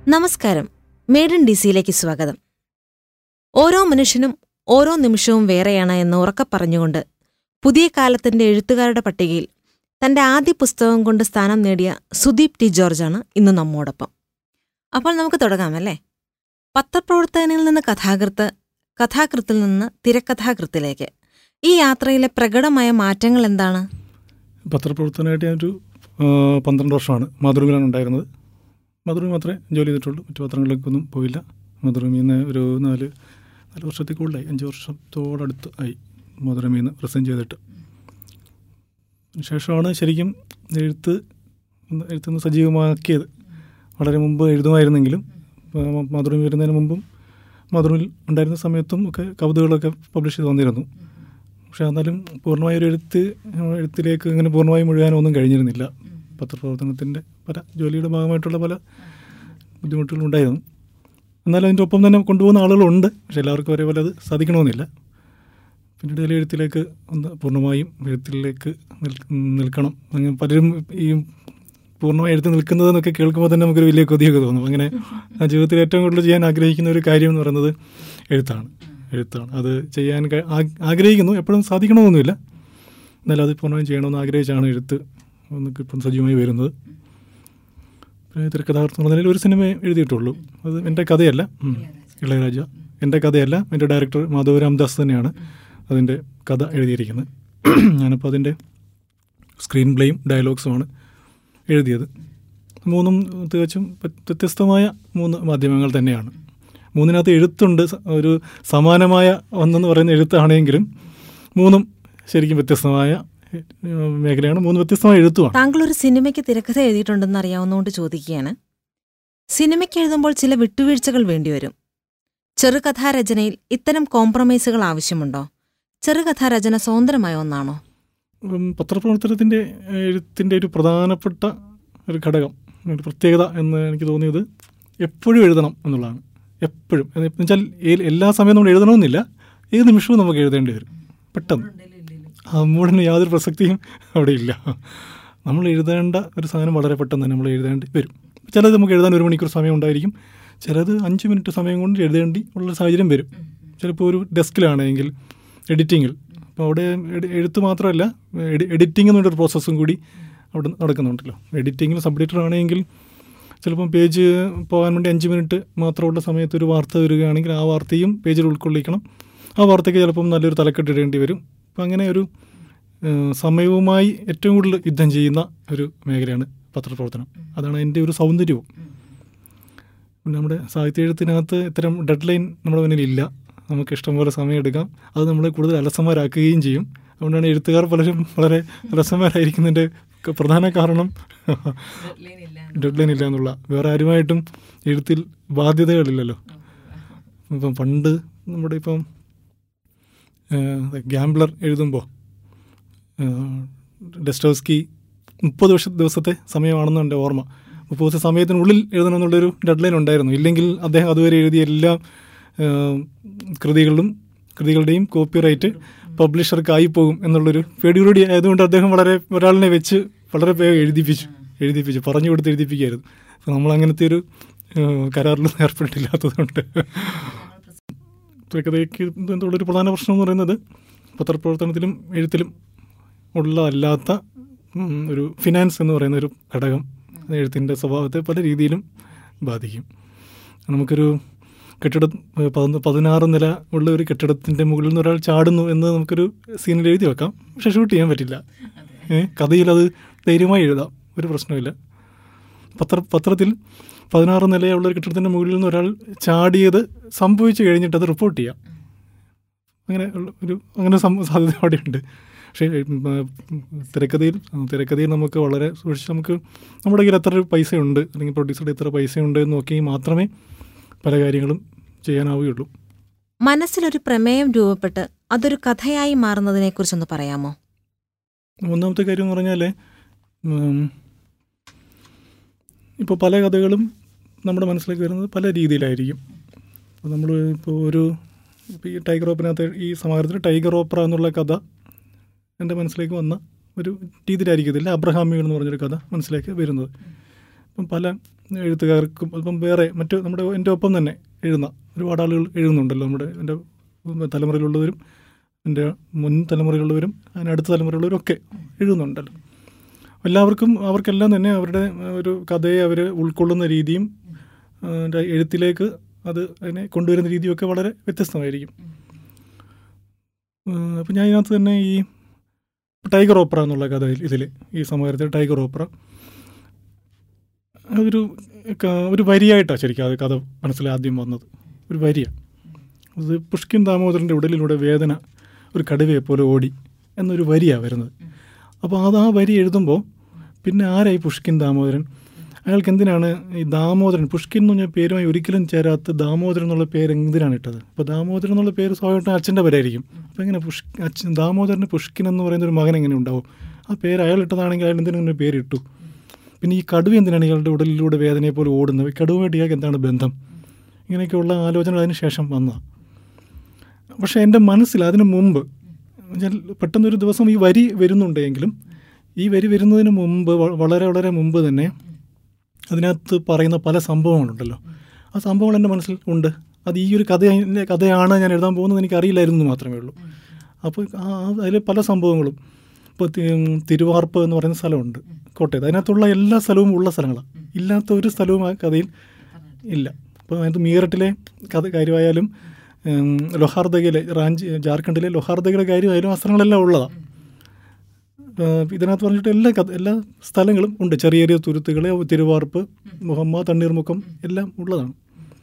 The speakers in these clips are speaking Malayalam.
നമസ്കാരം മേഡൻ ഡി സിയിലേക്ക് സ്വാഗതം ഓരോ മനുഷ്യനും ഓരോ നിമിഷവും വേറെയാണ് എന്ന് ഉറക്കെ പറഞ്ഞുകൊണ്ട് പുതിയ കാലത്തിന്റെ എഴുത്തുകാരുടെ പട്ടികയിൽ തന്റെ ആദ്യ പുസ്തകം കൊണ്ട് സ്ഥാനം നേടിയ സുദീപ് ടി ജോർജാണ് ഇന്ന് നമ്മോടൊപ്പം അപ്പോൾ നമുക്ക് തുടങ്ങാമല്ലേ പത്രപ്രവർത്തകനിൽ നിന്ന് കഥാകൃത്ത് കഥാകൃത്തിൽ നിന്ന് തിരക്കഥാകൃത്തിലേക്ക് ഈ യാത്രയിലെ പ്രകടമായ മാറ്റങ്ങൾ എന്താണ് പത്രപ്രവർത്തനമായിട്ട് ഞാനൊരു ആ, പന്ത്രണ്ട് വർഷമാണ് മാതൃഭൂമിയിലാണ് ഉണ്ടായിരുന്നത് മാതൃഭൂമി മാത്രമേ ജോലി ചെയ്തിട്ടുള്ളൂ മറ്റു പത്രങ്ങളിലേക്കൊന്നും പോയില്ല മാതൃഭൂമിയിൽ നിന്ന് ഒരു നാല് നാല് വർഷത്തിൽ കൂടുതലായി അഞ്ച് വർഷത്തോടടുത്ത് ആയി മാതൃഭൂമിയിൽ നിന്ന് റിസൈൻ ചെയ്തിട്ട് ശേഷമാണ് ശരിക്കും എഴുത്ത് ഒന്ന് എഴുത്തൊന്ന് സജീവമാക്കിയത് വളരെ മുമ്പ് എഴുതുമായിരുന്നെങ്കിലും ആ, മാതൃഭൂമി വരുന്നതിന് മുമ്പും മാതൃഭൂമിയിൽ ഉണ്ടായിരുന്ന സമയത്തും ഒക്കെ കവിതകളൊക്കെ പബ്ലിഷ് ചെയ്ത് വന്നിരുന്നു പക്ഷെ എന്നാലും പൂർണ്ണമായ ഒരു എഴുത്ത് എഴുത്തിലേക്ക് ഇങ്ങനെ പൂർണ്ണമായും മുഴുകാനൊന്നും കഴിഞ്ഞിരുന്നില്ല പത്രപ്രവർത്തനത്തിൻ്റെ പല ജോലിയുടെ ഭാഗമായിട്ടുള്ള പല ബുദ്ധിമുട്ടുകളും ഉണ്ടായിരുന്നു എന്നാലും അതിൻ്റെ ഒപ്പം തന്നെ കൊണ്ടുപോകുന്ന ആളുകളുണ്ട് പക്ഷെ എല്ലാവർക്കും ഒരേപോലെ അത് സാധിക്കണമെന്നില്ല പിന്നീട് ഇതിൽ എഴുത്തിലേക്ക് ഒന്ന് പൂർണ്ണമായും എഴുത്തിലേക്ക് നിൽ- നിൽക്കണം അങ്ങനെ പലരും ഈ പൂർണ്ണമായി എഴുത്ത് നിൽക്കുന്നതെന്നൊക്കെ കേൾക്കുമ്പോൾ തന്നെ നമുക്കൊരു വലിയ കൊതിയൊക്കെ തോന്നും അങ്ങനെ ആ ജീവിതത്തിൽ ഏറ്റവും കൂടുതൽ ചെയ്യാൻ ആഗ്രഹിക്കുന്ന ഒരു കാര്യം എന്ന് പറയുന്നത് എഴുത്താണ് എഴുത്താണ് അത് ചെയ്യാൻ ക- ആ- ആഗ്രഹിക്കുന്നു എപ്പോഴും സാധിക്കണമെന്നൊന്നുമില്ല എന്നാലും അത് പൂർണ്ണമായും ചെയ്യണമെന്ന് ആഗ്രഹിച്ചാണ് എഴുത്ത് ഒന്ന് ഇപ്പം സജീവമായി വരുന്നത് പിന്നെ തിരക്കഥാകൃത്ത് എന്ന നിലയിൽ ഒരു സിനിമ എഴുതിയിട്ടുള്ളൂ അത് എൻ്റെ കഥയല്ല ഉം. ഇളയരാജ എൻ്റെ കഥയല്ല എൻ്റെ ഡയറക്ടർ മാധവ് രാംദാസ് തന്നെയാണ് അതിൻ്റെ കഥ എഴുതിയിരിക്കുന്നത് ഞാനിപ്പോൾ അതിൻ്റെ സ്ക്രീൻ പ്ലേയും ഡയലോഗ്സുമാണ് എഴുതിയത് മൂന്നും തികച്ചും വ്യ- വ്യത്യസ്തമായ മൂന്ന് മാധ്യമങ്ങൾ തന്നെയാണ് മൂന്നിനകത്ത് എഴുത്തുണ്ട് സ- ഒരു സമാനമായ ഒന്നെന്ന് പറയുന്ന എഴുത്താണെങ്കിലും മൂന്നും ശരിക്കും വ്യത്യസ്തമായ ഏഹ്, മേഖലയാണ് മൂന്ന് വ്യത്യസ്തമായ എഴുത്തുമാണ് താങ്കൾ ഒരു സിനിമയ്ക്ക് തിരക്കഥ എഴുതിയിട്ടുണ്ടെന്ന് അറിയാവുന്നതുകൊണ്ട് ചോദിക്കുകയാണ് സിനിമയ്ക്ക് എഴുതുമ്പോൾ ചില വിട്ടുവീഴ്ചകൾ വേണ്ടിവരും ചെറുകഥാരചനയിൽ ഇത്തരം കോംപ്രമൈസുകൾ ആവശ്യമുണ്ടോ ചെറുകഥാരചന സ്വതന്ത്രമായ ഒന്നാണോ ഉം, പത്രപ്രവർത്തനത്തിൻ്റെ എഴുത്തിൻ്റെ ഒരു പ്രധാനപ്പെട്ട ഒരു ഘടകം ഒരു പ്രത്യേകത എന്ന് എനിക്ക് തോന്നിയത് എപ്പോഴും എഴുതണം എന്നുള്ളതാണ് എപ്പോഴും എന്ന് വെച്ചാൽ ഏ- എല്ലാ സമയവും നമ്മൾ എഴുതണമെന്നില്ല ഏത് നിമിഷവും നമുക്ക് എഴുതേണ്ടി വരും പെട്ടെന്ന് ആ മൂടിന് യാതൊരു പ്രസക്തിയും അവിടെ ഇല്ല നമ്മൾ എഴുതേണ്ട ഒരു സാധനം വളരെ പെട്ടെന്ന് തന്നെ നമ്മൾ എഴുതേണ്ടി വരും ചിലത് നമുക്ക് എഴുതാൻ ഒരു മണിക്കൂർ സമയം ഉണ്ടായിരിക്കും ചിലത് അഞ്ച് മിനിറ്റ് സമയം കൊണ്ട് എഴുതേണ്ടി ഉള്ള സാഹചര്യം വരും ചിലപ്പോൾ ഒരു ഡെസ്കിലാണെങ്കിൽ എഡിറ്റിങ്ങിൽ അപ്പോൾ അവിടെ എഡി- എഴുത്ത് മാത്രമല്ല എഡി എഡിറ്റിംഗ് എന്നുള്ളൊരു പ്രോസസ്സും കൂടി അവിടെ നടക്കുന്നുണ്ടല്ലോ എഡിറ്റിങ്ങിൽ സബ് ആണെങ്കിൽ ചിലപ്പം പേജ് പോകാൻ വേണ്ടി അഞ്ച് മിനിറ്റ് മാത്രമുള്ള സമയത്ത് ഒരു വാർത്ത വരികയാണെങ്കിൽ ആ വാർത്തയും പേജിൽ ഉൾക്കൊള്ളിക്കണം ആ വാർത്തയ്ക്ക് ചിലപ്പം നല്ലൊരു തലക്കെട്ട് ഇടേണ്ടി വരും അപ്പം അങ്ങനെ ഒരു ഏഹ്, സമയവുമായി ഏറ്റവും കൂടുതൽ യുദ്ധം ചെയ്യുന്ന ഒരു മേഖലയാണ് പത്രപ്രവർത്തനം അതാണ് അതിൻ്റെ ഒരു സൗന്ദര്യവും പിന്നെ നമ്മുടെ സാഹിത്യ എഴുത്തിനകത്ത് ഇത്തരം ഡെഡ് ലൈൻ നമ്മുടെ മുന്നിൽ ഇല്ല നമുക്ക് ഇഷ്ടംപോലെ സമയം എടുക്കാം അത് നമ്മളെ കൂടുതൽ അലസന്മാരാക്കുകയും ചെയ്യും അതുകൊണ്ടാണ് എഴുത്തുകാർ പലരും വളരെ അലസന്മാരായിരിക്കുന്നതിൻ്റെ ക- പ്രധാന കാരണം ഡെഡ് ലൈൻ ഇല്ല എന്നുള്ള വേറെ ആരുമായിട്ടും എഴുത്തിൽ ബാധ്യതകളില്ലല്ലോ ഇപ്പം പണ്ട് നമ്മുടെ ഇപ്പം ഗ്യാംബ്ലർ എഴുതുമ്പോൾ ഡെസ്റ്റോസ്കി മുപ്പത് വർഷ ദിവസത്തെ സമയമാണെന്ന് എൻ്റെ ഓർമ്മ മുപ്പത് ദിവസ സമയത്തിനുള്ളിൽ എഴുതണം എന്നുള്ളൊരു ഡെഡ് ലൈൻ ഉണ്ടായിരുന്നു ഇല്ലെങ്കിൽ അദ്ദേഹം അതുവരെ എഴുതിയ എല്ലാ ആ, കൃതികളും കൃതികളുടെയും കോപ്പിറൈറ്റ് പബ്ലിഷർക്കായി പോകും എന്നുള്ളൊരു പേടിയോടി ആയതുകൊണ്ട് അദ്ദേഹം വളരെ ഒരാളിനെ വെച്ച് വളരെ വേഗം എഴുതിപ്പിച്ചു എഴുതിപ്പിച്ചു പറഞ്ഞു കൊടുത്ത് എഴുതിപ്പിക്കുകയായിരുന്നു അപ്പോൾ നമ്മൾ അങ്ങനത്തെ ഒരു ആ, കരാറിലൊന്നും ഏർപ്പെട്ടില്ലാത്തതുകൊണ്ട് തിരക്കഥയ്ക്ക് എന്തുള്ളൊരു പ്രധാന പ്രശ്നം എന്ന് പറയുന്നത് പത്രപ്രവർത്തനത്തിലും എഴുത്തിലും ഉള്ളതല്ലാത്ത ഉം, ഒരു ഫിനാൻസ് എന്ന് പറയുന്ന ഒരു ഘടകം അത് എഴുത്തിൻ്റെ സ്വഭാവത്തെ പല രീതിയിലും ബാധിക്കും നമുക്കൊരു കെട്ടിടം ഏഹ്, പതിന- പതിനാറ് നില ഉള്ള ഒരു കെട്ടിടത്തിൻ്റെ മുകളിൽ നിന്ന് ഒരാൾ ചാടുന്നു എന്ന് നമുക്കൊരു സീനിൽ എഴുതി വെക്കാം പക്ഷെ ഷൂട്ട് ചെയ്യാൻ പറ്റില്ല ഏഹ്, കഥയിൽ അത് ധൈര്യമായി എഴുതാം ഒരു പ്രശ്നമില്ല പത്ര പത്രത്തിൽ പതിനാറ് നിലയുള്ള ഒരു കെട്ടിടത്തിൻ്റെ മുകളിൽ നിന്ന് ഒരാൾ ചാടിയത് സംഭവിച്ചു കഴിഞ്ഞിട്ട് അത് റിപ്പോർട്ട് ചെയ്യാം അങ്ങനെ ഉള്ള ഒരു അങ്ങനെ സം- സാധ്യത അവിടെയുണ്ട് പക്ഷേ ഉം, ആ, തിരക്കഥയിൽ ആ, തിരക്കഥയിൽ നമുക്ക് വളരെ സൂക്ഷിച്ച് നമുക്ക് നമ്മുടെ കയ്യിൽ എത്ര പൈസയുണ്ട് അല്ലെങ്കിൽ പ്രൊഡ്യൂസറുടെ എത്ര പൈസയുണ്ട് എന്ന് നോക്കി മാത്രമേ പല കാര്യങ്ങളും ചെയ്യാനാവുകയുള്ളൂ മനസ്സിലൊരു പ്രമേയം രൂപപ്പെട്ട് അതൊരു കഥയായി മാറുന്നതിനെക്കുറിച്ചൊന്ന് പറയാമോ ഒന്നാമത്തെ കാര്യം എന്ന് പറഞ്ഞാൽ ഇപ്പോൾ പല കഥകളും നമ്മുടെ മനസ്സിലേക്ക് വരുന്നത് പല രീതിയിലായിരിക്കും അപ്പോൾ നമ്മൾ ഇപ്പോൾ ഒരു ഇപ്പോൾ ഈ ടൈഗർ ഓപ്പറിനകത്ത് ഈ സമാഹാരത്തിൽ ടൈഗർ ഓപ്പറ എന്നുള്ള കഥ എൻ്റെ മനസ്സിലേക്ക് വന്ന ഒരു രീതിയിലായിരിക്കും ഇതില്ല അബ്രഹാമികൾ എന്ന് പറഞ്ഞൊരു കഥ മനസ്സിലേക്ക് വരുന്നത് അപ്പം പല എഴുത്തുകാർക്കും ഇപ്പം വേറെ മറ്റ് നമ്മുടെ എൻ്റെ ഒപ്പം തന്നെ എഴുതുന്ന ഒരുപാട് ആളുകൾ എഴുതുന്നുണ്ടല്ലോ നമ്മുടെ എൻ്റെ തലമുറയിലുള്ളവരും എൻ്റെ മുൻ തലമുറയിലുള്ളവരും അതിന് അടുത്ത തലമുറയിലുള്ളവരും ഒക്കെ എഴുതുന്നുണ്ടല്ലോ എല്ലാവർക്കും അവർക്കെല്ലാം തന്നെ അവരുടെ ഒരു കഥയെ അവർ ഉൾക്കൊള്ളുന്ന രീതിയും അതിൻ്റെ എഴുത്തിലേക്ക് അത് അതിനെ കൊണ്ടുവരുന്ന രീതിയൊക്കെ വളരെ വ്യത്യസ്തമായിരിക്കും അപ്പം ഞാൻ ഇതിനകത്ത് തന്നെ ഈ ടൈഗർ ഓപ്പറ എന്നുള്ള കഥ ഇതിൽ ഈ സമാഹാരത്തിൽ ടൈഗർ ഓപ്പറ അതൊരു ക- ഒരു വരിയായിട്ടാണ് ശരിക്കും അത് കഥ മനസ്സിൽ ആദ്യം വന്നത് ഒരു വരിയാണ് അത് പുഷ്കിൻ ദാമോദരൻ്റെ ഉടലിലൂടെ വേദന ഒരു കടുവയെ പോലെ ഓടി എന്നൊരു വരിയാണ് വരുന്നത് അപ്പോൾ അത് ആ വരി എഴുതുമ്പോൾ പിന്നെ ആരായി പുഷ്കിൻ ദാമോദരൻ അയാൾക്ക് എന്തിനാണ് ഈ ദാമോദരൻ പുഷ്കിൻ എന്ന് പറഞ്ഞ പേരുമായി ഒരിക്കലും ചേരാത്ത ദാമോദരൻ എന്നുള്ള പേര് എന്തിനാണ് ഇട്ടത് അപ്പോൾ ദാമോദരൻ എന്നുള്ള പേര് സ്വാഭാവികമായിട്ടും അച്ഛൻ്റെ പേരായിരിക്കും അപ്പോൾ എങ്ങനെ പുഷ് അച്ഛൻ ദാമോദരന് പുഷ്കിൻ എന്ന് പറയുന്ന ഒരു മകൻ എങ്ങനെ ഉണ്ടാവും ആ പേര് അയാൾ ഇട്ടതാണെങ്കിൽ അയാൾ എന്തിനു പേരിട്ടു പിന്നെ ഈ കടുവ എന്തിനാണ് ഇയാളുടെ ഉടലിലൂടെ വേദനയെ പോലെ ഓടുന്നത് ഈ കടുവയായിട്ട് ഇയാൾക്ക് എന്താണ് ബന്ധം ഇങ്ങനെയൊക്കെയുള്ള ആലോചന അതിന് ശേഷം വന്നതാണ് പക്ഷേ എൻ്റെ മനസ്സിൽ അതിനു മുമ്പ് ഞാൻ പെട്ടെന്നൊരു ദിവസം ഈ വരി വരുന്നുണ്ടെങ്കിലും ഈ വരി വരുന്നതിന് മുമ്പ് വ- വളരെ വളരെ മുമ്പ് തന്നെ അതിനകത്ത് പറയുന്ന പല സംഭവങ്ങളുണ്ടല്ലോ ആ സംഭവങ്ങൾ എൻ്റെ മനസ്സിൽ ഉണ്ട് അത് ഈ ഒരു കഥ കഥയാണ് ഞാൻ എഴുതാൻ പോകുന്നത് എനിക്ക് അറിയില്ലായിരുന്നു എന്ന് മാത്രമേ ഉള്ളൂ അപ്പോൾ ആ അതിൽ പല സംഭവങ്ങളും ഇപ്പോൾ തിരുവാർപ്പ് എന്ന് പറയുന്ന സ്ഥലമുണ്ട് കോട്ടയത്ത് അതിനകത്തുള്ള എല്ലാ സ്ഥലവും ഉള്ള സ്ഥലങ്ങളാണ് ഇല്ലാത്ത ഒരു സ്ഥലവും ആ കഥയിൽ ഇല്ല അപ്പോൾ അതിനകത്ത് മീററ്റിലെ കഥ കാര്യമായാലും ഉം, ലൊഹാർദഗയിലെ റാഞ്ചി ജാർഖണ്ഡിലെ ലൊഹാർദഗയിലെ കാര്യമായാലും ആ സ്ഥലങ്ങളെല്ലാം ഉള്ളതാണ് ഏഹ് ഇതിനകത്ത് പറഞ്ഞിട്ട് എല്ലാ കഥ എല്ലാ സ്ഥലങ്ങളും ഉണ്ട് ചെറിയ ചെറിയ തുരുത്തുകൾ തിരുവാർപ്പ് മുഹമ്മ തണ്ണീർമുക്കം എല്ലാം ഉള്ളതാണ്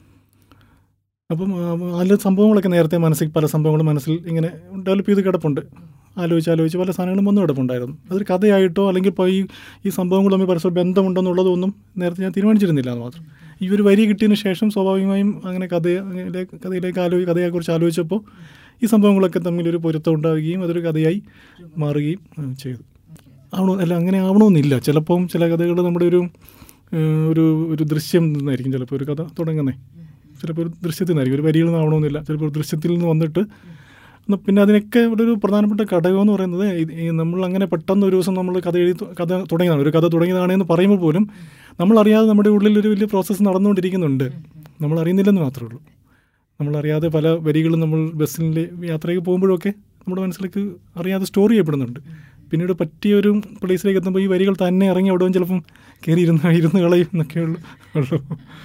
അപ്പം ആ, അതിലെ സംഭവങ്ങളൊക്കെ നേരത്തെ മനസ്സിൽ പല സംഭവങ്ങളും മനസ്സിൽ ഇങ്ങനെ ഡെവലപ്പ് ചെയ്ത് കിടപ്പുണ്ട് ആലോചിച്ച് ആലോചിച്ച് പല സാധനങ്ങളും വന്നു കിടപ്പുണ്ടായിരുന്നു അതൊരു കഥയായിട്ടോ അല്ലെങ്കിൽ ഇപ്പോൾ ഈ ഈ സംഭവങ്ങൾ തമ്മിൽ പരസ്പരം ബന്ധമുണ്ടെന്നുള്ളതൊന്നും നേരത്തെ ഞാൻ തീരുമാനിച്ചിരുന്നില്ല എന്ന് മാത്രം ഈ ഒരു വരി കിട്ടിയതിന് ശേഷം സ്വാഭാവികമായും അങ്ങനെ കഥയിലേക്ക് കഥയിലേക്ക് ആലോചി കഥയെക്കുറിച്ച് ആലോചിച്ചപ്പോൾ ഈ സംഭവങ്ങളൊക്കെ തമ്മിൽ ഒരു പൊരുത്തം ഉണ്ടാവുകയും അതൊരു കഥയായി മാറുകയും ഉം, ചെയ്തു ആവണോ അല്ല അങ്ങനെ ആവണമെന്നില്ല ചിലപ്പം ചില കഥകൾ നമ്മുടെ ഒരു ഏഹ്, ഒരു ഒരു ദൃശ്യം നിന്നായിരിക്കും ചിലപ്പോൾ ഒരു കഥ തുടങ്ങുന്നത് ചിലപ്പോൾ ഒരു ദൃശ്യത്തിൽ നിന്നായിരിക്കും ഒരു വരിയിൽ നിന്നാവണമെന്നില്ല ചിലപ്പോൾ ഒരു ദൃശ്യത്തിൽ നിന്ന് വന്നിട്ട് എന്നാ പിന്നെ അതിനൊക്കെ ഇവിടെ ഒരു പ്രധാനപ്പെട്ട ഘടകം എന്ന് പറയുന്നത് ഇത് ഈ നമ്മൾ അങ്ങനെ പെട്ടെന്ന് ഒരു ദിവസം നമ്മൾ കഥ എഴുതി തു- കഥ തുടങ്ങിയതാണ് ഒരു കഥ തുടങ്ങിയതാണ് എന്ന് പറയുമ്പോൾ പോലും നമ്മളറിയാതെ നമ്മുടെ ഉള്ളിൽ ഒരു വലിയ പ്രോസസ്സ് നടന്നുകൊണ്ടിരിക്കുന്നുണ്ട് നമ്മൾ അറിയുന്നില്ലെന്ന് മാത്രമേ ഉള്ളൂ നമ്മളറിയാതെ പല വരികളും നമ്മൾ ബസ്സിൽ യാത്രയ്ക്ക് പോകുമ്പോഴൊക്കെ നമ്മുടെ മനസ്സിലേക്ക് അറിയാതെ സ്റ്റോർ ചെയ്യപ്പെടുന്നുണ്ട് പിന്നീട് പറ്റിയ ഒരു പ്ലേസിലേക്ക് എത്തുമ്പോൾ ഈ വരികൾ തന്നെ ഇറങ്ങി അവിടെ ചിലപ്പം കയറി ഇരുന്ന് ഇരുന്ന് കളയും എന്നൊക്കെ ഉള്ളൂ ഉള്ളൂ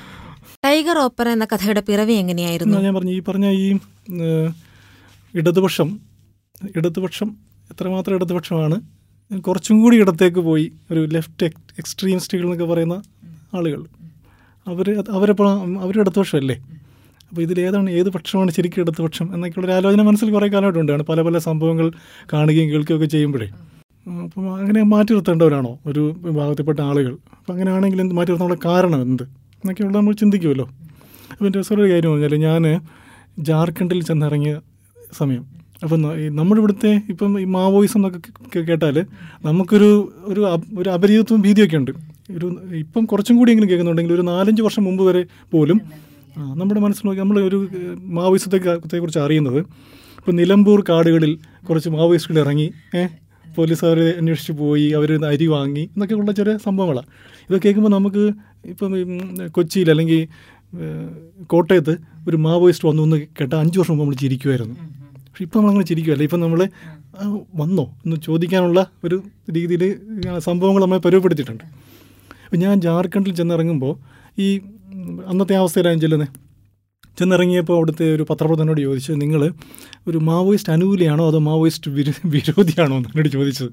ടൈഗർ ഓപ്പറ എന്ന കഥയുടെ പിറവി എങ്ങനെയായിരുന്നു എന്നാ ഞാൻ പറഞ്ഞു ഈ പറഞ്ഞ ഈ ഏഹ്, ഇടതുപക്ഷം ഇടതുപക്ഷം എത്രമാത്രം ഇടതുപക്ഷമാണ് കുറച്ചും കൂടി ഇടത്തേക്ക് പോയി ഒരു ലെഫ്റ്റ് എക്സ്ട്രീമിസ്റ്റുകൾ എന്നൊക്കെ പറയുന്ന ആളുകൾ അവർ അവരപ്പോൾ അവർ ഇടതുപക്ഷമല്ലേ അപ്പോൾ ഇതിലേതാണ് ഏത് പക്ഷമാണ് ശരിക്കും ഇടതുപക്ഷം എന്നൊക്കെയുള്ള ഒരു ആലോചന മനസ്സിൽ കുറേ കാലമായിട്ടുണ്ടാണ് പല പല സംഭവങ്ങൾ കാണുകയും കേൾക്കുകയൊക്കെ ചെയ്യുമ്പോഴേ അപ്പം അങ്ങനെ മാറ്റി നിർത്തേണ്ടവരാണോ ഒരു വിഭാഗത്തിൽപ്പെട്ട ആളുകൾ അപ്പം അങ്ങനെയാണെങ്കിൽ എന്ത് മാറ്റി നിർത്താനുള്ള കാരണം എന്ത് എന്നൊക്കെയുള്ള നമ്മൾ ചിന്തിക്കുമല്ലോ അപ്പം എൻ്റെ രസമുള്ള കാര്യം പറഞ്ഞാൽ ഞാൻ ജാർഖണ്ഡിൽ ചെന്നിറങ്ങിയ സമയം അപ്പം ന- ഈ നമ്മുടെ ഇവിടുത്തെ ഇപ്പം ഈ മാവോയിസം എന്നൊക്കെ കേ- കേട്ടാൽ നമുക്കൊരു ഒരു അപ- ഒരു അപരിചിതത്വം ഭീതിയൊക്കെ ഉണ്ട് ഒരു ഇപ്പം കുറച്ചും കൂടി എങ്കിലും കേൾക്കുന്നുണ്ടെങ്കിൽ ഒരു നാലഞ്ച് വർഷം മുമ്പ് വരെ പോലും ആ, നമ്മുടെ മനസ്സിൽ നോക്കി നമ്മൾ ഒരു മാവോയിസത്തെ കുറിച്ച് അറിയുന്നത് ഇപ്പം നിലമ്പൂർ കാടുകളിൽ കുറച്ച് മാവോയിസ്റ്റുകൾ ഇറങ്ങി ഏഹ് പോലീസ് അവരെ അന്വേഷിച്ച് പോയി അവർ അരി വാങ്ങി എന്നൊക്കെ ഉള്ള ചെറിയ സംഭവങ്ങളാണ് ഇതൊക്കെ കേൾക്കുമ്പോൾ നമുക്ക് ഇപ്പം ഈ, ഉം, കൊച്ചിയിൽ അല്ലെങ്കിൽ ഏഹ്, കോട്ടയത്ത് ഒരു മാവോയിസ്റ്റ് വന്നു എന്ന് കേട്ടാൽ അഞ്ച് വർഷം മുമ്പ് നമ്മൾ ചിരിക്കുമായിരുന്നു പക്ഷെ ഇപ്പം നമ്മളങ്ങനെ ചിരിക്കുമല്ല ഇപ്പം നമ്മൾ ആ, വന്നോ എന്ന് ചോദിക്കാനുള്ള ഒരു രീതിയിൽ സംഭവങ്ങൾ നമ്മളെ പരുവപ്പെടുത്തിയിട്ടുണ്ട് അപ്പം ഞാൻ ജാർഖണ്ഡിൽ ചെന്നിറങ്ങുമ്പോൾ ഈ ഉം, അന്നത്തെ അവസ്ഥയിലാണ് ചെല്ലുന്നത് ചെന്നിറങ്ങിയപ്പോൾ അവിടുത്തെ ഒരു പത്രപ്രവർത്തനോട് ചോദിച്ചു നിങ്ങൾ ഒരു മാവോയിസ്റ്റ് അനുകൂലിയാണോ അതോ മാവോയിസ്റ്റ് വിരോ വിരോധിയാണോ എന്ന് എന്നോട് ചോദിച്ചത്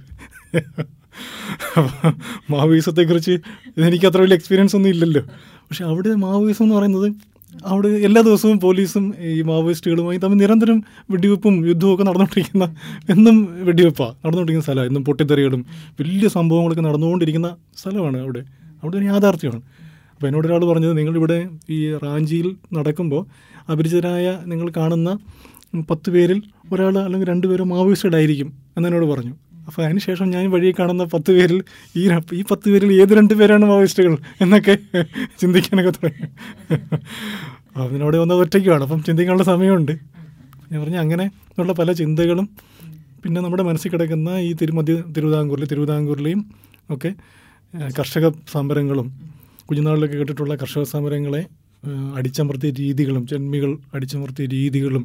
മാവോയിസത്തെക്കുറിച്ച് എനിക്ക് അത്ര വലിയ എക്സ്പീരിയൻസ് ഒന്നും ഇല്ലല്ലോ പക്ഷെ അവിടെ മാവോയിസം എന്ന് പറയുന്നത് അവിടെ എല്ലാ ദിവസവും പോലീസും ഈ മാവോയിസ്റ്റുകളുമായി തമ്മിൽ നിരന്തരം വെടിവെപ്പും യുദ്ധവും ഒക്കെ നടന്നുകൊണ്ടിരിക്കുന്ന എന്നും വെടിവെപ്പാണ് നടന്നുകൊണ്ടിരിക്കുന്ന സ്ഥലമാണ് എന്നും പൊട്ടിത്തെറികളും വലിയ സംഭവങ്ങളൊക്കെ നടന്നുകൊണ്ടിരിക്കുന്ന സ്ഥലമാണ് അവിടെ അവിടെ ഒരു യാഥാർത്ഥ്യമാണ് അപ്പോൾ എന്നോട് ഒരാൾ പറഞ്ഞത് നിങ്ങളിവിടെ ഈ റാഞ്ചിയിൽ നടക്കുമ്പോൾ അപരിചിതരായ നിങ്ങൾ കാണുന്ന പത്ത് പേരിൽ ഒരാൾ അല്ലെങ്കിൽ രണ്ട് പേരോ മാവോയിസ്റ്റഡ് ആയിരിക്കും എന്നോട് പറഞ്ഞു അപ്പോൾ അതിനുശേഷം ഞാൻ വഴി കാണുന്ന പത്ത് പേരിൽ ഈ ര- ഈ പത്ത് പേരിൽ ഏത് രണ്ട് പേരാണ് മാവോയിസ്റ്റുകൾ എന്നൊക്കെ ചിന്തിക്കാനൊക്കെ തുടങ്ങി അതിനോട് വന്നത് ഒറ്റയ്ക്കുമാണ് അപ്പം ചിന്തിക്കാനുള്ള സമയമുണ്ട് ഞാൻ പറഞ്ഞു അങ്ങനെ ഉള്ള പല ചിന്തകളും പിന്നെ നമ്മുടെ മനസ്സിൽ കിടക്കുന്ന ഈ തിരുമധ്യ തിരുവിതാംകൂറിൽ തിരുവിതാംകൂറിലെയും ഒക്കെ ഏഹ്, കർഷക സമരങ്ങളും കുഞ്ഞുനാളിലൊക്കെ കേട്ടിട്ടുള്ള കർഷക സമരങ്ങളെ ആ, അടിച്ചമർത്തിയ രീതികളും ജന്മികൾ അടിച്ചമർത്തിയ രീതികളും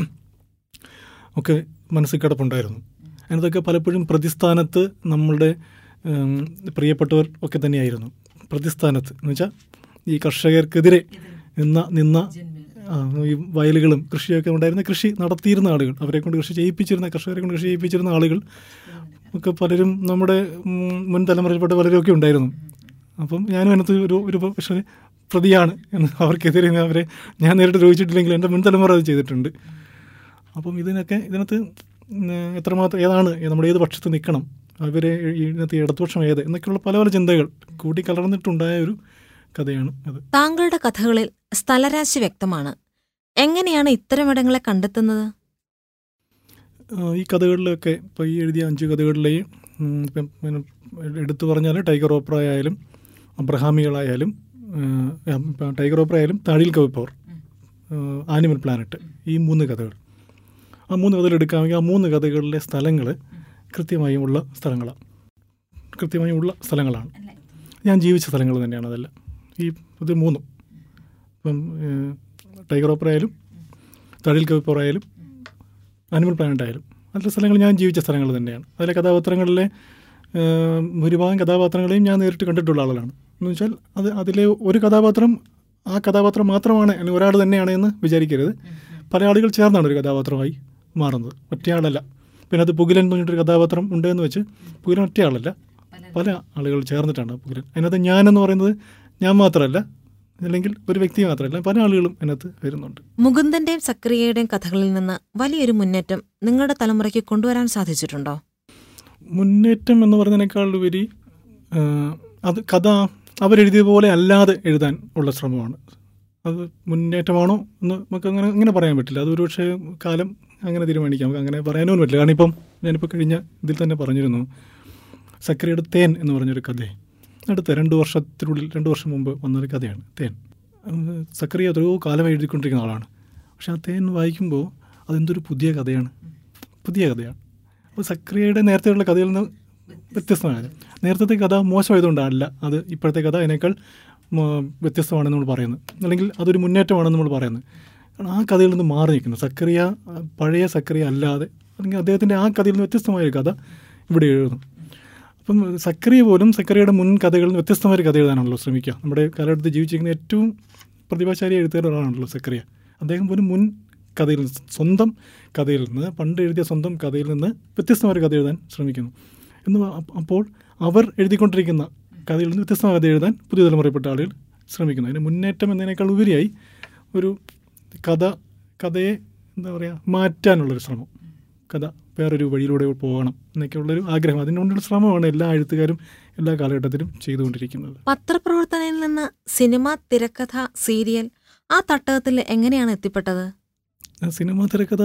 ഒക്കെ മനസ്സിൽ കിടപ്പുണ്ടായിരുന്നു അതിനകത്തൊക്കെ പലപ്പോഴും പ്രതിസ്ഥാനത്ത് നമ്മളുടെ ഉം, പ്രിയപ്പെട്ടവർ ഒക്കെ തന്നെയായിരുന്നു പ്രതിസ്ഥാനത്ത് എന്ന് വെച്ചാൽ ഈ കർഷകർക്കെതിരെ നിന്ന നിന്ന ആ, ഈ വയലുകളും കൃഷിയൊക്കെ ഉണ്ടായിരുന്ന കൃഷി നടത്തിയിരുന്ന ആളുകൾ അവരെ കൊണ്ട് കൃഷി ചെയ്യിപ്പിച്ചിരുന്ന കർഷകരെ കൊണ്ട് കൃഷി ചെയ്യിപ്പിച്ചിരുന്ന ആളുകൾ ഒക്കെ പലരും നമ്മുടെ ഉം, മുൻ തലമുറയിൽപ്പെട്ട പലരൊക്കെ ഉണ്ടായിരുന്നു അപ്പം ഞാനും അതിനകത്ത് ഒരു ഒരു പക്ഷേ പ്രതിയാണ് എന്ന് അവർക്കെതിരെ ഞാൻ അവരെ ഞാൻ നേരിട്ട് ചോദിച്ചിട്ടില്ലെങ്കിൽ എൻ്റെ മുൻ തലമുറ അത് ചെയ്തിട്ടുണ്ട് അപ്പം ഇതിനൊക്കെ ഇതിനകത്ത് ഉം, എത്രമാത്രം ഏതാണ് നമ്മുടെ ഏത് പക്ഷത്ത് നിൽക്കണം അവരെ ഇതിനകത്ത് ഇടതുപക്ഷം ഏത് എന്നൊക്കെയുള്ള പല പല ചിന്തകൾ കൂട്ടിക്കലർന്നിട്ടുണ്ടായ ഒരു കഥയാണ് അത് താങ്കളുടെ കഥകളിൽ സ്ഥലരാശി വ്യക്തമാണ് എങ്ങനെയാണ് ഇത്തരമിടങ്ങളെ കണ്ടെത്തുന്നത് ആ, ഈ കഥകളിലൊക്കെ ഇപ്പോൾ ഈ എഴുതിയ അഞ്ച് കഥകളിലെയും ഉം, ഇപ്പം പിന്നെ എടുത്തു പറഞ്ഞാൽ ടൈഗർ ഓപ്ര ആയാലും അബ്രഹാമികളായാലും ആ, ഇപ്പം ടൈഗർ ഓപ്ര ആയാലും താഴിൽ കവിപ്പോർ ആനിമൽ പ്ലാനറ്റ് ഈ മൂന്ന് കഥകൾ ആ മൂന്ന് കഥകൾ എടുക്കാമെങ്കിൽ ആ മൂന്ന് കഥകളിലെ സ്ഥലങ്ങൾ കൃത്യമായും ഉള്ള സ്ഥലങ്ങളാണ് കൃത്യമായും ഉള്ള സ്ഥലങ്ങളാണ് ഞാൻ ജീവിച്ച സ്ഥലങ്ങൾ തന്നെയാണ് അതെല്ലാം ഈ ഇത് മൂന്നും ഇപ്പം ഏഹ്, ടൈഗർ ഓപ്പർ ആയാലും തഴിൽ കവിപ്പോർ ആയാലും ആനിമൽ പ്ലാനറ്റ് ആയാലും അതിലെ സ്ഥലങ്ങൾ ഞാൻ ജീവിച്ച സ്ഥലങ്ങൾ തന്നെയാണ് അതിലെ കഥാപാത്രങ്ങളിലെ ഏഹ്, ഭൂരിഭാഗം കഥാപാത്രങ്ങളെയും ഞാൻ നേരിട്ട് കണ്ടിട്ടുള്ള ആളാണ് എന്ന് വെച്ചാൽ അത് അതിലെ ഒരു കഥാപാത്രം ആ കഥാപാത്രം മാത്രമാണ് അല്ലെങ്കിൽ ഒരാൾ തന്നെയാണ് എന്ന് വിചാരിക്കരുത് പല ആളുകൾ ചേർന്നാണ് ഒരു കഥാപാത്രമായി മാറുന്നത് ഒറ്റയാളല്ല പിന്നെ അത് പുകിലൻ എന്ന് പറഞ്ഞിട്ടൊരു കഥാപാത്രം ഉണ്ടെന്ന് വെച്ച് പുകിലൻ ഒറ്റയാളല്ല പല ആളുകൾ ചേർന്നിട്ടാണ് പുകിലൻ അതിനകത്ത് ഞാനെന്ന് പറയുന്നത് ഞാൻ മാത്രമല്ല അല്ലെങ്കിൽ ഒരു വ്യക്തി മാത്രമല്ല പല ആളുകളും അതിനകത്ത് വരുന്നുണ്ട് മുകുന്ദന്റെയും സക്രിയയുടെയും കഥകളിൽ നിന്ന് വലിയൊരു മുന്നേറ്റം നിങ്ങളുടെ തലമുറയ്ക്ക് കൊണ്ടുവരാൻ സാധിച്ചിട്ടുണ്ടോ മുന്നേറ്റം എന്ന് പറയുന്നതിനേക്കാൾ ഉപരി ആ, അത് കഥ അവരെഴുതിയ പോലെ അല്ലാതെ എഴുതാൻ ഉള്ള ശ്രമമാണ് അത് മുന്നേറ്റമാണോ എന്ന് നമുക്ക് അങ്ങനെ അങ്ങനെ പറയാൻ പറ്റില്ല അത് ഒരുപക്ഷെ കാലം അങ്ങനെ തീരുമാനിക്കാം നമുക്ക് അങ്ങനെ പറയാനോ പറ്റില്ല കാരണം ഇപ്പം ഞാനിപ്പോൾ കഴിഞ്ഞ ഇതിൽ തന്നെ പറഞ്ഞിരുന്നു സക്രിയയുടെ തേൻ എന്ന് പറഞ്ഞൊരു കഥ അടുത്ത രണ്ട് വർഷത്തിനുള്ളിൽ രണ്ട് വർഷം മുമ്പ് വന്നൊരു കഥയാണ് തേൻ ഉം, സക്രിയ എത്രയോ കാലമായി എഴുതിക്കൊണ്ടിരിക്കുന്ന ആളാണ് പക്ഷെ ആ തേൻ വായിക്കുമ്പോൾ അതെന്തൊരു പുതിയ കഥയാണ് പുതിയ കഥയാണ് അപ്പോൾ സക്രിയയുടെ നേരത്തെയുള്ള കഥയിൽ നിന്ന് വ്യത്യസ്തമാണ് നേരത്തെ കഥ മോശമായതുകൊണ്ടല്ല അത് ഇപ്പോഴത്തെ കഥ അതിനേക്കാൾ മ, വ്യത്യസ്തമാണെന്ന് നമ്മൾ പറയുന്നത് അല്ലെങ്കിൽ അതൊരു മുന്നേറ്റമാണെന്ന് നമ്മൾ പറയുന്നത് കാരണം ആ കഥയിൽ നിന്ന് മാറി നിൽക്കുന്നു സക്രിയ ആ, പഴയ സക്രിയ അല്ലാതെ അല്ലെങ്കിൽ അദ്ദേഹത്തിൻ്റെ ആ കഥയിൽ നിന്ന് വ്യത്യസ്തമായ ഒരു കഥ ഇവിടെ എഴുതുന്നു അപ്പം സക്രിയ പോലും സക്രിയയുടെ മുൻ കഥകളിൽ നിന്ന് വ്യത്യസ്തമായ ഒരു കഥ എഴുതാനാണല്ലോ ശ്രമിക്കുക നമ്മുടെ കാലഘട്ടത്തിൽ ജീവിച്ചിരിക്കുന്ന ഏറ്റവും പ്രതിഭാശാലി എഴുത്തുകാരുടെ ഒരാളാണല്ലോ സക്രിയ അദ്ദേഹം പോലും മുൻ കഥയിൽ നിന്ന് സ്വന്തം കഥയിൽ നിന്ന് പണ്ട് എഴുതിയ സ്വന്തം കഥയിൽ നിന്ന് വ്യത്യസ്തമായ ഒരു കഥ എഴുതാൻ ശ്രമിക്കുന്നു എന്ന് പ- അപ്പ- അപ്പോൾ അവർ എഴുതിക്കൊണ്ടിരിക്കുന്ന കഥയിൽ നിന്ന് വ്യത്യസ്തമായ കഥ എഴുതാൻ പുതിയ തലമുറയിൽപ്പെട്ട ആളുകൾ ശ്രമിക്കുന്നു അതിന് മുന്നേറ്റം എന്നതിനേക്കാൾ ഉപരിയായി ഒരു കഥ കഥയെ എന്താ പറയുക മാറ്റാനുള്ളൊരു ശ്രമം കഥ വേറൊരു വഴിയിലൂടെ പോകണം എന്നൊക്കെയുള്ളൊരു ആഗ്രഹം അതിനുകൊണ്ടുള്ള ശ്രമമാണ് എല്ലാ എഴുത്തുകാരും എല്ലാ കാലഘട്ടത്തിലും ചെയ്തുകൊണ്ടിരിക്കുന്നത് പത്രപ്രവർത്തനയിൽ നിന്ന് സിനിമ തിരക്കഥ സീരിയൽ ആ തട്ടകത്തിൽ എങ്ങനെയാണ് എത്തിപ്പെട്ടത് സിനിമ തിരക്കഥ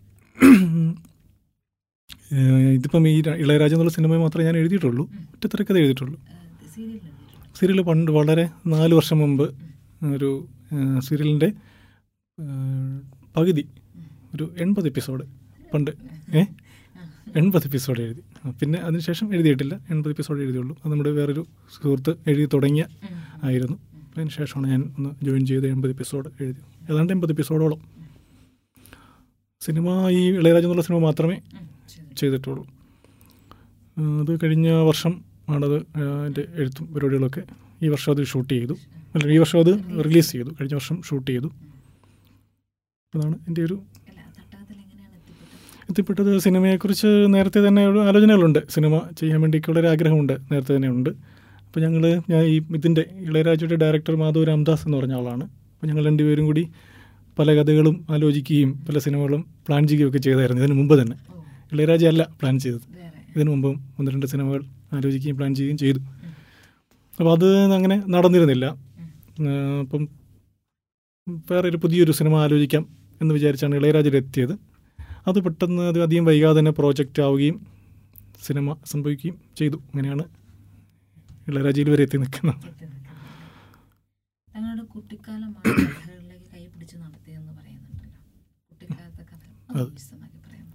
ഏഹ് ഇതിപ്പം ഈ ര- ഇളയരാജ എന്നുള്ള സിനിമ മാത്രമേ ഞാൻ എഴുതിയിട്ടുള്ളൂ ഒറ്റ തിരക്കഥ എഴുതിയിട്ടുള്ളൂ സീരിയൽ പണ്ട് വളരെ നാല് വർഷം മുമ്പ് ഒരു ഏഹ് സീരിയലിൻ്റെ ഏഹ് പകുതി ഒരു എൺപത് എപ്പിസോഡ് പണ്ട് ഏ എൺപത് എപ്പിസോഡ് എഴുതി ആ, പിന്നെ അതിനുശേഷം എഴുതിയിട്ടില്ല എൺപത് എപ്പിസോഡ് എഴുതിയുള്ളൂ അത് നമ്മുടെ വേറൊരു സുഹൃത്ത് എഴുതി തുടങ്ങിയ ആയിരുന്നു അതിന് ശേഷമാണ് ഞാൻ ഒന്ന് ജോയിൻ ചെയ്ത് എൺപത് എപ്പിസോഡ് എഴുതി ഏതാണ്ട് എൺപത് എപ്പിസോഡോളം സിനിമ ഈ ഇളയരാജ എന്നുള്ള സിനിമ മാത്രമേ ചെയ്തിട്ടുള്ളൂ ആ, അത് കഴിഞ്ഞ വർഷം ആണത് അതിൻ്റെ എഴുത്തും പരിപാടികളൊക്കെ ഈ വർഷം അത് ഷൂട്ട് ചെയ്തു അല്ല ഈ വർഷം അത് റിലീസ് ചെയ്തു കഴിഞ്ഞ വർഷം ഷൂട്ട് ചെയ്തു അതാണ് എൻ്റെ ഒരു എത്തിപ്പെട്ടത് സിനിമയെക്കുറിച്ച് നേരത്തെ തന്നെ ഒരു ആലോചനകളുണ്ട് സിനിമ ചെയ്യാൻ വേണ്ടിയൊക്കെയുള്ളൊരു ആഗ്രഹമുണ്ട് നേരത്തെ തന്നെ ഉണ്ട് അപ്പോൾ ഞങ്ങൾ ഞാൻ ഈ ഇതിൻ്റെ ഇളയരാജയുടെ ഡയറക്ടർ മാധവ് രാംദാസ് എന്ന് പറഞ്ഞ ആളാണ് അപ്പോൾ ഞങ്ങൾ രണ്ടുപേരും കൂടി പല കഥകളും ആലോചിക്കുകയും പല സിനിമകളും പ്ലാൻ ചെയ്യുകയും ഒക്കെ ചെയ്തായിരുന്നു ഇതിന് മുമ്പ് തന്നെ ഇളയരാജ അല്ല പ്ലാൻ ചെയ്തത് ഇതിനു മുമ്പും ഒന്ന് രണ്ട് സിനിമകൾ ആലോചിക്കുകയും പ്ലാൻ ചെയ്യുകയും ചെയ്തു അപ്പോൾ അത് അങ്ങനെ നടന്നിരുന്നില്ല ആ, അപ്പം വേറെ ഒരു പുതിയൊരു സിനിമ ആലോചിക്കാം എന്ന് വിചാരിച്ചാണ് ഇളയരാജയിൽ എത്തിയത് അത് പെട്ടെന്ന് അത് അധികം വൈകാതെ തന്നെ പ്രോജക്റ്റ് ആവുകയും സിനിമ സംഭവിക്കുകയും ചെയ്തു അങ്ങനെയാണ് ഇളയരാജയിൽ വരെ എത്തി നിൽക്കുന്നത് ഞങ്ങളുടെ കുട്ടിക്കാലമാണ് കഥകളിലേക്ക് കൈ പിടിച്ച് നടത്തിയതെന്ന് പറയുന്നുണ്ടല്ലോ കുട്ടിക്കാലത്തെ കഥ അത്. അത് വിശദമാക്കി പറയാമോ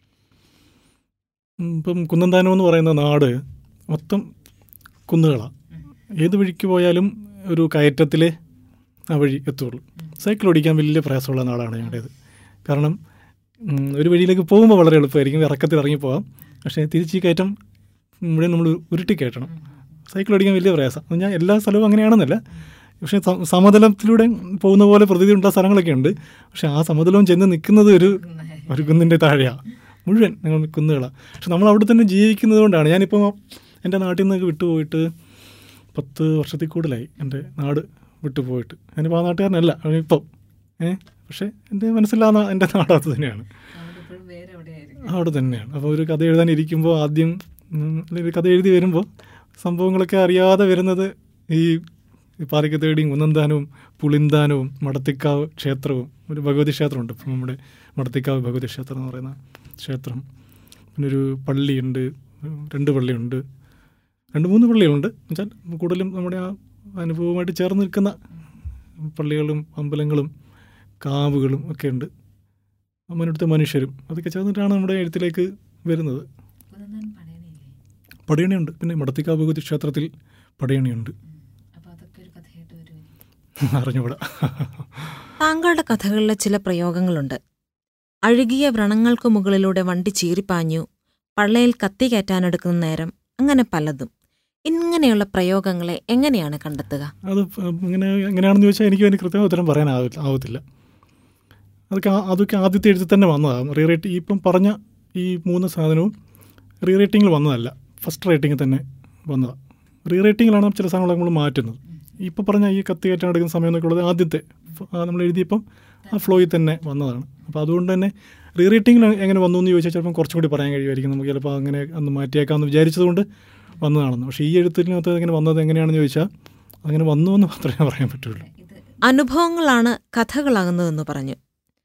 ഉം, ഇപ്പം കുന്നന്താനം എന്ന് പറയുന്ന നാട് മൊത്തം കുന്നുകളാണ് ഏത് വഴിക്ക് പോയാലും ഒരു കയറ്റത്തിൽ ആ വഴി എത്തുള്ളൂ സൈക്കിൾ ഓടിക്കാൻ വലിയ പ്രയാസമുള്ള നാടാണ് ഞങ്ങളുടേത് കാരണം ഉം, ഒരു വഴിയിലേക്ക് പോകുമ്പോൾ വളരെ എളുപ്പമായിരിക്കും ഇറക്കത്തിൽ ഇറങ്ങി പോകാം പക്ഷേ തിരിച്ച് ഈ കയറ്റം മുഴുവൻ നമ്മൾ ഉരുട്ടി കയറ്റണം സൈക്കിൾ ഓടിക്കാൻ വലിയ പ്രയാസം എന്ന് പറഞ്ഞാൽ എല്ലാ സ്ഥലവും അങ്ങനെയാണെന്നല്ല പക്ഷേ സ- സമതലത്തിലൂടെ പോകുന്ന പോലെ പ്രതീതി ഉള്ള സ്ഥലങ്ങളൊക്കെ ഉണ്ട് പക്ഷേ ആ സമതലവും ചെന്ന് നിൽക്കുന്നത് ഒരു ഒരു കുന്നിൻ്റെ താഴെയാണ് മുഴുവൻ ഞങ്ങൾ കുന്നുകളാണ് പക്ഷെ നമ്മൾ അവിടെ തന്നെ ജീവിക്കുന്നത് കൊണ്ടാണ് ഞാനിപ്പോൾ എൻ്റെ നാട്ടിൽ നിന്നൊക്കെ വിട്ടുപോയിട്ട് പത്ത് വർഷത്തിൽ കൂടുതലായി എൻ്റെ നാട് വിട്ടുപോയിട്ട് ഞാനിപ്പോൾ ആ നാട്ടുകാരനല്ല ഇപ്പം ഏ പക്ഷേ എൻ്റെ മനസ്സിലാ എൻ്റെ നാട് അത് തന്നെയാണ് അവിടെ ഇപ്പോഴും വേറെ എവിടെയായിരിക്കും അവിടെ തന്നെയാണ് അപ്പോൾ ഒരു കഥ എഴുതാൻ ഇരിക്കുമ്പോൾ ആദ്യം ഉം, അല്ലെങ്കിൽ ഒരു കഥ എഴുതി വരുമ്പോൾ സംഭവങ്ങളൊക്കെ അറിയാതെ വരുന്നത് ഈ പാലിക്കത്തേടിയും കുന്നന്താനവും പുളിന്താനവും മടത്തിക്കാവ് ക്ഷേത്രവും ഒരു ഭഗവതി ക്ഷേത്രമുണ്ട് ഇപ്പം നമ്മുടെ മടത്തിക്കാവ് ഭഗവതി ക്ഷേത്രം എന്ന് പറയുന്ന ക്ഷേത്രം പിന്നെ ഒരു പള്ളിയുണ്ട് ഉം, രണ്ട് പള്ളിയുണ്ട് രണ്ട് മൂന്ന് പള്ളികളുണ്ട് എന്നുവെച്ചാൽ കൂടുതലും നമ്മുടെ ആ അനുഭവമായിട്ട് ചേർന്ന് നിൽക്കുന്ന പള്ളികളും അമ്പലങ്ങളും കാവുകളും ഒക്കെ ഉണ്ട് അമ്മനടുത്ത മനുഷ്യരും അതൊക്കെ ചേർന്നിട്ടാണ് നമ്മുടെ എഴുത്തിലേക്ക് വരുന്നത് കുന്നന്താൻ പടയണിയില്ലേ പടയണിയുണ്ട് പിന്നെ മടത്തിക്കാവ് ഭഗവതി ക്ഷേത്രത്തിൽ പടയണിയുണ്ട് അപ്പൊ അതൊക്കെ ഒരു കഥയായിട്ട് വരുമോ അറിഞ്ഞുകൂടാ താങ്കളുടെ കഥകളിലെ ചില പ്രയോഗങ്ങളുണ്ട് അഴുകിയ വ്രണങ്ങൾക്ക് മുകളിലൂടെ വണ്ടി ചീറിപ്പാഞ്ഞു പള്ളയിൽ കത്തി കയറ്റാനെടുക്കുന്ന നേരം അങ്ങനെ പലതും ഇങ്ങനെയുള്ള പ്രയോഗങ്ങളെ എങ്ങനെയാണ് കണ്ടെത്തുക അത് ഇങ്ങനെ എങ്ങനെയാണെന്ന് ചോദിച്ചാൽ എനിക്ക് അതിന് കൃത്യമായ ഉത്തരം പറയാനാവില്ല ആവത്തില്ല അതൊക്കെ ആ- അതൊക്കെ ആദ്യത്തെ എഴുത്തിൽ തന്നെ വന്നതാണ് റീ റേറ്റ് ഇപ്പം പറഞ്ഞ ഈ മൂന്ന് സാധനവും റീ റേറ്റിങ്ങിൽ വന്നതല്ല ഫസ്റ്റ് റേറ്റിംഗിൽ തന്നെ വന്നതാണ് റീ റേറ്റിങ്ങിലാണ് ചില സാധനങ്ങൾ നമ്മൾ മാറ്റുന്നത് ഇപ്പോൾ പറഞ്ഞ ഈ കത്തി കയറ്റാൻ എടുക്കുന്ന സമയം എന്നൊക്കെ ഉള്ളത് ആദ്യത്തെ ഫ- ആ നമ്മൾ എഴുതിയപ്പം ആ ഫ്ലോയിൽ തന്നെ വന്നതാണ് അപ്പോൾ അതുകൊണ്ട് തന്നെ റീ റേറ്റിങ്ങിൽ എങ്ങനെ വന്നു എന്ന് ചോദിച്ചാൽ ചിലപ്പം കുറച്ചും കൂടി പറയാൻ കഴിയുമായിരിക്കും നമുക്ക് ചിലപ്പോൾ അങ്ങനെ ഒന്ന് മാറ്റിയേക്കാമെന്ന് വിചാരിച്ചതുകൊണ്ട് വന്നതാണെന്ന് പക്ഷേ ഈ എഴുത്തിനകത്ത് എങ്ങനെ വന്നത് എങ്ങനെയാണെന്ന് ചോദിച്ചാൽ അങ്ങനെ വന്നു എന്ന് മാത്രമേ പറയാൻ പറ്റുള്ളൂ ഇത് അനുഭവങ്ങളാണ് കഥകളാകുന്നതെന്ന് പറഞ്ഞു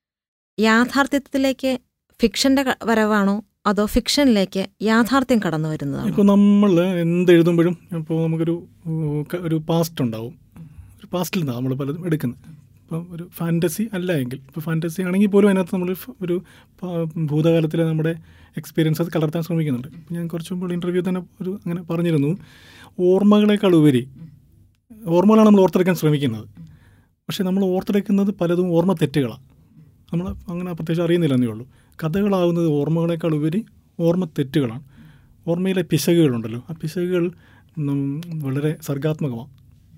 യാഥാർത്ഥ്യത്തിലേക്ക് ഫിക്ഷന്റെ ക- വരവാണോ അതോ ഫിക്ഷനിലേക്ക് യാഥാർത്ഥ്യം കടന്നു വരുന്നതാണോ ഇപ്പോൾ നമ്മൾ എന്ത് എഴുതുമ്പോഴും ഇപ്പോൾ നമുക്കൊരു ഉം, ക- ഒരു പാസ്റ്റ് ഉണ്ടാവും ഒരു പാസ്റ്റിൽ നിന്നാണ് നമ്മൾ പലതും എടുക്കുന്നത് ഇപ്പം ഒരു ഫാൻറ്റസി അല്ല എങ്കിൽ ഇപ്പോൾ ഫാൻറ്റസി ആണെങ്കിൽ പോലും അതിനകത്ത് നമ്മൾ ഫ്- ഒരു പ- ഭൂതകാലത്തിലെ നമ്മുടെ എക്സ്പീരിയൻസ് അത് കലർത്താൻ ശ്രമിക്കുന്നുണ്ട് ഇപ്പം ഞാൻ കുറച്ച് മുമ്പ് ഇൻ്റർവ്യൂ തന്നെ ഒരു അങ്ങനെ പറഞ്ഞിരുന്നു ഓർമ്മകളെക്കാൾ ഉപരി ഓർമ്മകളാണ് നമ്മൾ ഓർത്തെടുക്കാൻ ശ്രമിക്കുന്നത് പക്ഷേ നമ്മൾ ഓർത്തെടുക്കുന്നത് പലതും ഓർമ്മ തെറ്റുകളാണ് നമ്മൾ അങ്ങനെ പ്രത്യേകിച്ച് അറിയുന്നില്ലെന്നേ ഉള്ളൂ കഥകളാവുന്നത് ഓർമ്മകളെക്കാൾ ഉപരി ഓർമ്മ തെറ്റുകളാണ് ഓർമ്മയിലെ പിശകുകളുണ്ടല്ലോ ആ പിശകുകൾ ഉം, വളരെ സർഗാത്മകമാണ്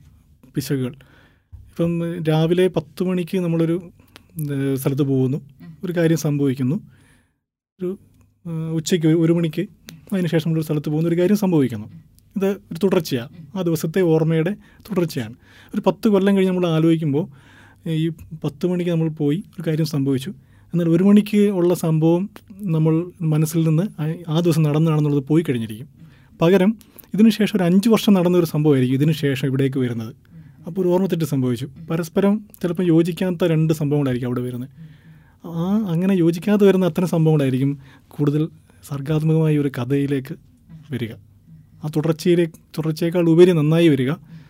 പിശകുകൾ ഇപ്പം രാവിലെ പത്ത് മണിക്ക് നമ്മളൊരു ഏഹ്, സ്ഥലത്ത് പോകുന്നു ഒരു കാര്യം സംഭവിക്കുന്നു ഒരു ഏഹ്, ഉച്ചയ്ക്ക് ഒരു മണിക്ക് അതിന് ശേഷം നമ്മളൊരു സ്ഥലത്ത് പോകുന്ന ഒരു കാര്യം സംഭവിക്കുന്നു ഇത് ഒരു തുടർച്ചയാണ് ആ ദിവസത്തെ ഓർമ്മയുടെ തുടർച്ചയാണ് ഒരു പത്ത് കൊല്ലം കഴിഞ്ഞ് നമ്മൾ ആലോചിക്കുമ്പോൾ ഈ പത്ത് മണിക്ക് നമ്മൾ പോയി ഒരു കാര്യം സംഭവിച്ചു എന്നാൽ ഒരു മണിക്ക് ഉള്ള സംഭവം നമ്മൾ മനസ്സിൽ നിന്ന് ആ- ആ ദിവസം നടന്നതാണെന്നുള്ളത് പോയി കഴിഞ്ഞിരിക്കും പകരം ഇതിന് ശേഷം ഒരു അഞ്ച് വർഷം നടന്ന ഒരു സംഭവമായിരിക്കും ഇതിന് ശേഷം ഇവിടേക്ക് വരുന്നത് അപ്പോൾ ഒരു ഓർമ്മത്തെറ്റ് സംഭവിച്ചു പരസ്പരം ചിലപ്പോൾ യോജിക്കാത്ത രണ്ട് സംഭവങ്ങളായിരിക്കും അവിടെ വരുന്നത് ആ അങ്ങനെ യോജിക്കാതെ വരുന്ന അത്തരം സംഭവങ്ങളായിരിക്കും കൂടുതൽ സർഗാത്മകമായ ഒരു കഥയിലേക്ക് വരിക ആ തുടർച്ചയിലേക്ക് തുടർച്ചയേക്കാൾ ഉപരി നന്നായി വരിക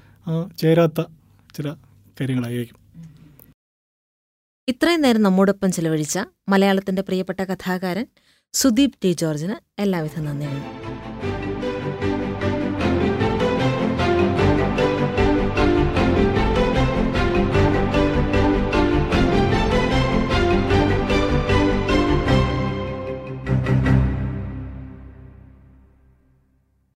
ആ ചേരാത്ത ചില കാര്യങ്ങളായിരിക്കും ഇത്രയും നേരം നമ്മോടൊപ്പം ചെലവഴിച്ച മലയാളത്തിന്റെ പ്രിയപ്പെട്ട കഥാകാരൻ സുദീപ് ടി ജോർജിന് എല്ലാവിധ നന്ദികളും